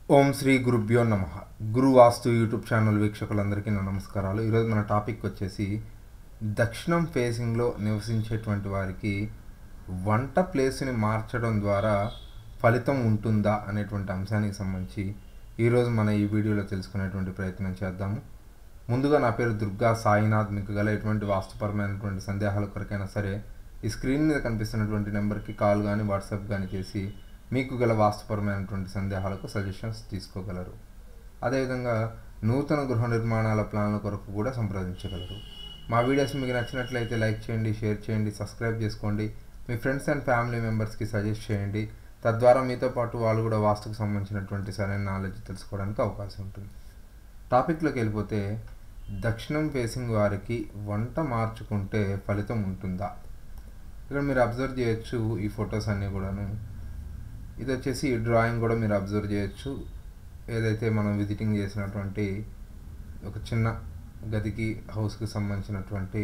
ఓం శ్రీ గురుభ్యో నమ గురు వాస్తు YouTube channel వీక్షకులందరికీ నా నమస్కారాలు ఈరోజు మన టాపిక్ వచ్చేసి దక్షిణం ఫేసింగ్లో నివసించేటువంటి వారికి వంట ప్లేస్ని మార్చడం ద్వారా ఫలితం ఉంటుందా అనేటువంటి అంశానికి సంబంధించి ఈరోజు మన ఈ వీడియోలో తెలుసుకునేటువంటి ప్రయత్నం చేద్దాము ముందుగా నా పేరు దుర్గా సాయినాథ్ మీకు గల ఎటువంటి వాస్తుపరమైనటువంటి సందేహాల కొరకైనా సరే ఈ స్క్రీన్ మీద కనిపిస్తున్నటువంటి నెంబర్కి కాల్ కానీ వాట్సాప్ కానీ చేసి మీకు గల వాస్తుపరమైనటువంటి సందేహాలకు సజెషన్స్ తీసుకోగలరు అదేవిధంగా నూతన గృహ నిర్మాణాల ప్లాన్ల కొరకు కూడా సంప్రదించగలరు మా వీడియోస్ మీకు నచ్చినట్లయితే లైక్ చేయండి షేర్ చేయండి సబ్స్క్రైబ్ చేసుకోండి మీ ఫ్రెండ్స్ అండ్ ఫ్యామిలీ మెంబర్స్కి సజెస్ట్ చేయండి తద్వారా మీతో పాటు వాళ్ళు కూడా వాస్తుకు సంబంధించినటువంటి సరైన నాలెడ్జ్ తెలుసుకోవడానికి అవకాశం ఉంటుంది టాపిక్లోకి వెళ్ళిపోతే దక్షిణం ఫేసింగ్ వారికి వంట మార్చుకుంటే ఫలితం ఉంటుందా ఇక్కడ మీరు అబ్జర్వ్ చేయొచ్చు ఈ ఫొటోస్ అన్నీ కూడాను ఇది వచ్చేసి ఈ డ్రాయింగ్ కూడా మీరు అబ్జర్వ్ చేయొచ్చు ఏదైతే మనం విజిటింగ్ చేసినటువంటి ఒక చిన్న గదికి హౌస్కి సంబంధించినటువంటి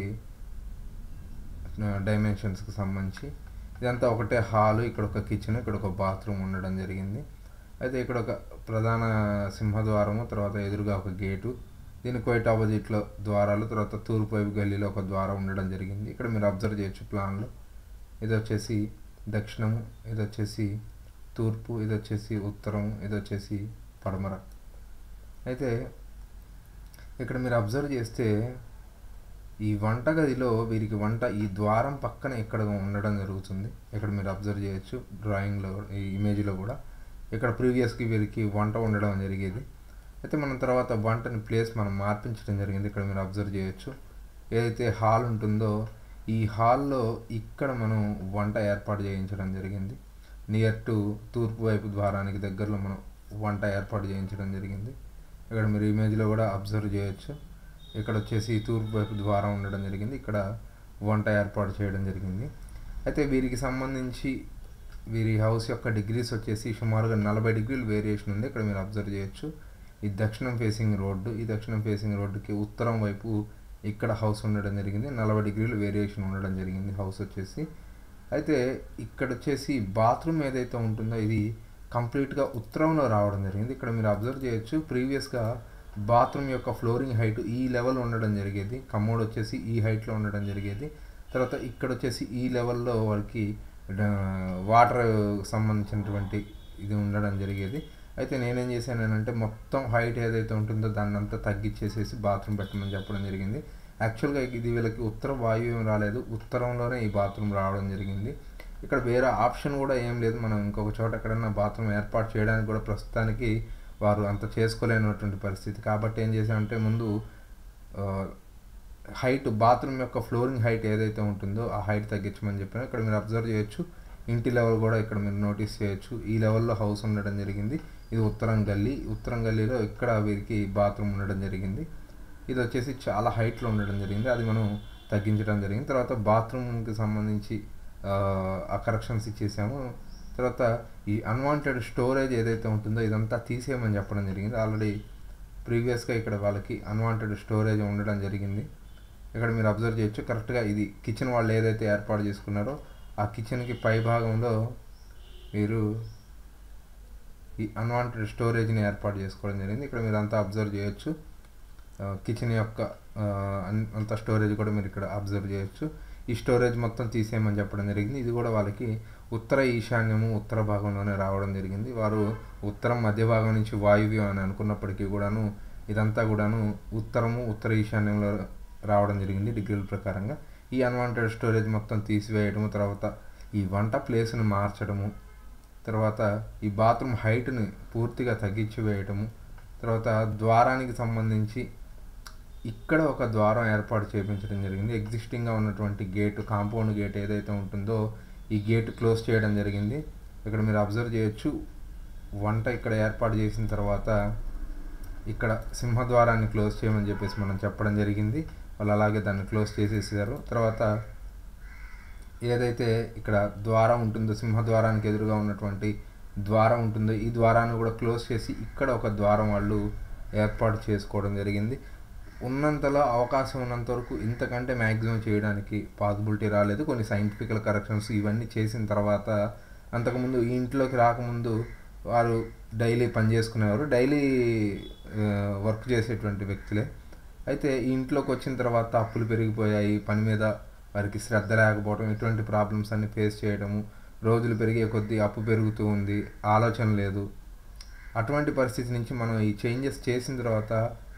డైమెన్షన్స్కి సంబంధించి ఇదంతా ఒకటే హాలు ఇక్కడ ఒక కిచెన్ ఇక్కడ ఒక బాత్రూమ్ ఉండడం జరిగింది అయితే ఇక్కడ ఒక ప్రధాన సింహద్వారము తర్వాత ఎదురుగా ఒక గేటు దీని క్వైట్ ఆపోజిట్లో ద్వారాలు తర్వాత తూర్పు వైపు గల్లీలో ఒక ద్వారం ఉండడం జరిగింది ఇక్కడ మీరు అబ్జర్వ్ చేయొచ్చు ప్లాన్లో ఇది వచ్చేసి దక్షిణము ఇది వచ్చేసి తూర్పు ఇది వచ్చేసి ఉత్తరం ఇది వచ్చేసి పడమర అయితే ఇక్కడ మీరు అబ్జర్వ్ చేస్తే ఈ వంటగదిలో వీరికి వంట ఈ ద్వారం పక్కన ఇక్కడ ఉండడం జరుగుతుంది ఇక్కడ మీరు అబ్జర్వ్ చేయొచ్చు డ్రాయింగ్లో ఈ ఇమేజ్లో కూడా ఇక్కడ ప్రీవియస్కి వీరికి వంట ఉండడం జరిగేది అయితే మనం తర్వాత వంటని ప్లేస్ మనం మార్పించడం జరిగింది ఇక్కడ మీరు అబ్జర్వ్ చేయొచ్చు ఏదైతే హాల్ ఉంటుందో ఈ హాల్లో ఇక్కడ మనం వంట ఏర్పాటు చేయించడం జరిగింది నియర్ టు తూర్పు వైపు ద్వారానికి దగ్గరలో మనం వంట ఏర్పాటు చేయించడం జరిగింది ఇక్కడ మీరు ఇమేజ్లో కూడా అబ్జర్వ్ చేయొచ్చు ఇక్కడ వచ్చేసి తూర్పు వైపు ద్వారం ఉండడం జరిగింది ఇక్కడ వంట ఏర్పాటు చేయడం జరిగింది అయితే వీరికి సంబంధించి వీరి హౌస్ యొక్క డిగ్రీస్ వచ్చేసి సుమారుగా నలభై డిగ్రీలు వేరియేషన్ ఉంది ఇక్కడ మీరు అబ్జర్వ్ చేయొచ్చు ఈ దక్షిణం ఫేసింగ్ రోడ్డు ఈ దక్షిణం ఫేసింగ్ రోడ్డుకి ఉత్తరం వైపు ఇక్కడ హౌస్ ఉండడం జరిగింది నలభై డిగ్రీలు వేరియేషన్ ఉండడం జరిగింది హౌస్ వచ్చేసి అయితే ఇక్కడ వచ్చేసి బాత్రూమ్ ఏదైతే ఉంటుందో ఇది కంప్లీట్గా ఉత్తరంలో రావడం జరిగింది ఇక్కడ మీరు అబ్జర్వ్ చేయొచ్చు ప్రీవియస్గా బాత్రూమ్ యొక్క ఫ్లోరింగ్ హైట్ ఈ లెవెల్ ఉండడం జరిగేది కమోడ్ వచ్చేసి ఈ హైట్లో ఉండడం జరిగేది తర్వాత ఇక్కడ వచ్చేసి ఈ లెవెల్లో వాళ్ళకి వాటర్ సంబంధించినటువంటి ఇది ఉండడం జరిగేది అయితే నేనేం చేశానంటే మొత్తం హైట్ ఏదైతే ఉంటుందో దాన్ని అంతా తగ్గించేసేసి బాత్రూమ్ పెట్టమని చెప్పడం జరిగింది యాక్చువల్గా ఇది వీళ్ళకి ఉత్తర వాయువ్యం రాలేదు ఉత్తరంలోనే ఈ బాత్రూమ్ రావడం జరిగింది ఇక్కడ వేరే ఆప్షన్ కూడా ఏం లేదు మనం ఇంకొక చోట ఎక్కడైనా బాత్రూమ్ ఏర్పాటు చేయడానికి కూడా ప్రస్తుతానికి వారు అంత చేసుకోలేనటువంటి పరిస్థితి కాబట్టి ఏం చేశామంటే ముందు హైట్ బాత్రూమ్ యొక్క ఫ్లోరింగ్ హైట్ ఏదైతే ఉంటుందో ఆ హైట్ తగ్గించమని చెప్పాను ఇక్కడ మీరు అబ్జర్వ్ చేయొచ్చు ఇంటి లెవెల్ కూడా ఇక్కడ మీరు నోటీస్ చేయొచ్చు ఈ లెవెల్లో హౌస్ ఉండడం జరిగింది ఇది ఉత్తరం గల్లీ ఉత్తరం గల్లీలో ఇక్కడ వీరికి బాత్రూమ్ ఉండడం జరిగింది ఇది వచ్చేసి చాలా హైట్లో ఉండడం జరిగింది అది మనం తగ్గించడం జరిగింది తర్వాత బాత్రూమ్కి సంబంధించి ఆ కరెక్షన్స్ ఇచ్చేసాము తర్వాత ఈ అన్వాంటెడ్ స్టోరేజ్ ఏదైతే ఉంటుందో ఇదంతా తీసేయమని చెప్పడం జరిగింది ఆల్రెడీ ప్రీవియస్గా ఇక్కడ వాళ్ళకి అన్వాంటెడ్ స్టోరేజ్ ఉండడం జరిగింది ఇక్కడ మీరు అబ్జర్వ్ చేయొచ్చు కరెక్ట్గా ఇది కిచెన్ వాళ్ళు ఏదైతే ఏర్పాటు చేసుకున్నారో ఆ కిచెన్కి పై భాగంలో మీరు ఈ అన్వాంటెడ్ స్టోరేజ్ని ఏర్పాటు చేసుకోవడం జరిగింది ఇక్కడ మీరు అంతా అబ్జర్వ్ చేయొచ్చు కిచెన్ యొక్క అంత స్టోరేజ్ కూడా మీరు ఇక్కడ అబ్జర్వ్ చేయొచ్చు ఈ స్టోరేజ్ మొత్తం తీసేయమని చెప్పడం జరిగింది ఇది కూడా వాళ్ళకి ఉత్తర ఈశాన్యము ఉత్తర భాగంలోనే రావడం జరిగింది వారు ఉత్తరం మధ్య భాగం నుంచి వాయువ్యం అని అనుకున్నప్పటికీ కూడాను ఇదంతా కూడాను ఉత్తరము ఉత్తర ఈశాన్యంలో రావడం జరిగింది డిగ్రీల ప్రకారంగా ఈ అన్వాంటెడ్ స్టోరేజ్ మొత్తం తీసివేయడము తర్వాత ఈ వంట ప్లేస్ను మార్చడము తర్వాత ఈ బాత్రూమ్ హైట్ని పూర్తిగా తగ్గించి వేయటము తర్వాత ద్వారానికి సంబంధించి ఇక్కడ ఒక ద్వారం ఏర్పాటు చేయించడం జరిగింది ఎగ్జిస్టింగ్గా ఉన్నటువంటి గేటు కాంపౌండ్ గేట్ ఏదైతే ఉంటుందో ఈ గేట్ క్లోజ్ చేయడం జరిగింది ఇక్కడ మీరు అబ్జర్వ్ చేయొచ్చు వంట ఇక్కడ ఏర్పాటు చేసిన తర్వాత ఇక్కడ సింహద్వారాన్ని క్లోజ్ చేయమని చెప్పేసి మనం చెప్పడం జరిగింది వాళ్ళు అలాగే దాన్ని క్లోజ్ చేసేసారు తర్వాత ఏదైతే ఇక్కడ ద్వారం ఉంటుందో సింహద్వారానికి ఎదురుగా ఉన్నటువంటి ద్వారం ఉంటుందో ఈ ద్వారాన్ని కూడా క్లోజ్ చేసి ఇక్కడ ఒక ద్వారం వాళ్ళు ఏర్పాటు చేసుకోవడం జరిగింది ఉన్నంతలో అవకాశం ఉన్నంత వరకు ఇంతకంటే మ్యాక్సిమం చేయడానికి పాసిబిలిటీ రాలేదు కొన్ని సైంటిఫికల్ కరెక్షన్స్ ఇవన్నీ చేసిన తర్వాత అంతకుముందు ఈ ఇంట్లోకి రాకముందు వారు డైలీ పని చేసుకునేవారు డైలీ ఆ, వర్క్ చేసేటువంటి వ్యక్తులే అయితే ఈ ఇంట్లోకి వచ్చిన తర్వాత అప్పులు పెరిగిపోయాయి పని మీద వారికి శ్రద్ధ లేకపోవడం ఇటువంటి ప్రాబ్లమ్స్ అన్ని ఫేస్ చేయడము రోజులు పెరిగే కొద్దీ అప్పు పెరుగుతూ ఉంది ఆలోచన లేదు అటువంటి పరిస్థితి నుంచి మనం ఈ చేంజెస్ చేసిన తర్వాత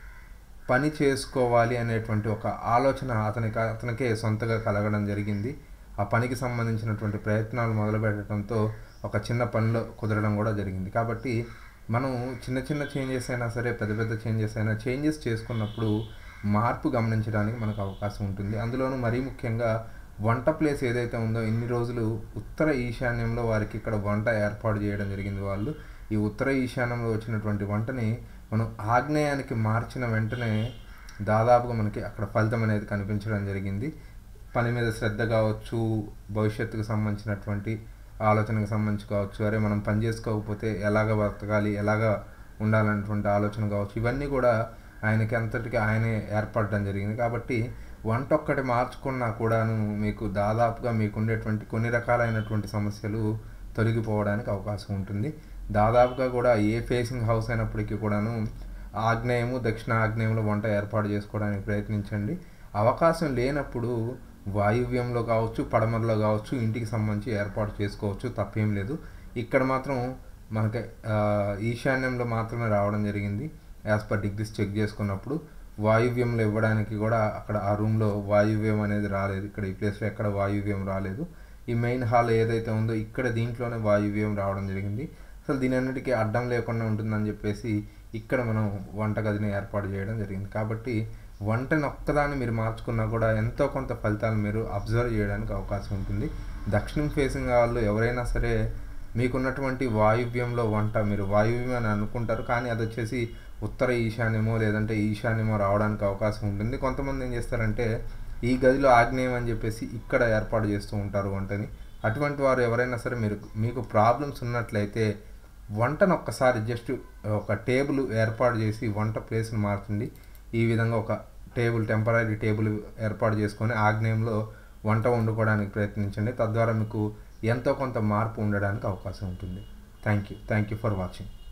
పని చేసుకోవాలి అనేటువంటి ఒక ఆలోచన అతనికి అతనికే సొంతగా కలగడం జరిగింది ఆ పనికి సంబంధించినటువంటి ప్రయత్నాలు మొదలు పెట్టడంతో ఒక చిన్న పనిలో కుదరడం కూడా జరిగింది కాబట్టి మనం చిన్న చిన్న చేంజెస్ అయినా సరే పెద్ద పెద్ద చేంజెస్ అయినా చేంజెస్ చేసుకున్నప్పుడు మార్పు గమనించడానికి మనకు అవకాశం ఉంటుంది అందులోనూ మరీ ముఖ్యంగా వంట ప్లేస్ ఏదైతే ఉందో ఇన్ని రోజులు ఉత్తర ఈశాన్యంలో వారికి ఇక్కడ వంట ఏర్పాటు చేయడం జరిగింది వాళ్ళు ఈ ఉత్తర ఈశాన్యంలో వచ్చినటువంటి వంటని మనం ఆగ్నేయానికి మార్చిన వెంటనే దాదాపుగా మనకి అక్కడ ఫలితం అనేది కనిపించడం జరిగింది పని మీద శ్రద్ధ కావచ్చు భవిష్యత్తుకు సంబంధించినటువంటి ఆలోచనకు సంబంధించి కావచ్చు అరే మనం పని చేసుకోకపోతే ఎలాగ బతకాలి ఎలాగ ఉండాలన్నటువంటి ఆలోచన కావచ్చు ఇవన్నీ కూడా ఆయనకి అంతటికి ఆయనే ఏర్పడడం జరిగింది కాబట్టి వంట ఒక్కటి మార్చుకున్నా కూడాను మీకు దాదాపుగా మీకు ఉండేటువంటి కొన్ని రకాలైనటువంటి సమస్యలు తొలగిపోవడానికి అవకాశం ఉంటుంది దాదాపుగా కూడా ఏ ఫేసింగ్ హౌస్ అయినప్పటికీ కూడాను ఆగ్నేయము దక్షిణ ఆగ్నేయంలో వంట ఏర్పాటు చేసుకోవడానికి ప్రయత్నించండి అవకాశం లేనప్పుడు వాయువ్యంలో కావచ్చు పడమరలో కావచ్చు ఇంటికి సంబంధించి ఏర్పాటు చేసుకోవచ్చు తప్పేం లేదు ఇక్కడ మాత్రం మనకి ఆ, ఈశాన్యంలో మాత్రమే రావడం జరిగింది యాజ్ పర్ డిగ్రీస్ చెక్ చేసుకున్నప్పుడు వాయువ్యంలో ఇవ్వడానికి కూడా అక్కడ ఆ రూమ్లో వాయువ్యం అనేది రాలేదు ఇక్కడ ఈ ప్లేస్లో ఎక్కడ వాయువ్యం రాలేదు ఈ మెయిన్ హాల్ ఏదైతే ఉందో ఇక్కడ దీంట్లోనే వాయువ్యం రావడం జరిగింది అసలు దీని అన్నిటికీ అడ్డం లేకుండా ఉంటుందని చెప్పేసి ఇక్కడ మనం వంటగదిని ఏర్పాటు చేయడం జరిగింది కాబట్టి వంటను ఒక్కదాన్ని మీరు మార్చుకున్నా కూడా ఎంతో కొంత ఫలితాలు మీరు అబ్జర్వ్ చేయడానికి అవకాశం ఉంటుంది దక్షిణం ఫేసింగ్ వాళ్ళు ఎవరైనా సరే మీకున్నటువంటి వాయువ్యంలో వంట మీరు వాయువ్యం అని అనుకుంటారు కానీ అది వచ్చేసి ఉత్తర ఈశాన్యమో లేదంటే ఈశాన్యమో రావడానికి అవకాశం ఉంటుంది కొంతమంది ఏం చేస్తారంటే ఈ గదిలో ఆగ్నేయం అని చెప్పేసి ఇక్కడ ఏర్పాటు చేస్తూ ఉంటారు వంటని అటువంటి వారు ఎవరైనా సరే మీరు మీకు ప్రాబ్లమ్స్ ఉన్నట్లయితే వంటను ఒక్కసారి జస్ట్ ఒక టేబుల్ ఏర్పాటు చేసి వంట ప్లేస్ని మార్చండి ఈ విధంగా ఒక టేబుల్ టెంపరీ టేబుల్ ఏర్పాటు చేసుకొని ఆగ్నేయంలో వంట వండుకోవడానికి ప్రయత్నించండి తద్వారా మీకు ఎంతో కొంత మార్పు ఉండడానికి అవకాశం ఉంటుంది thank you thank you for watching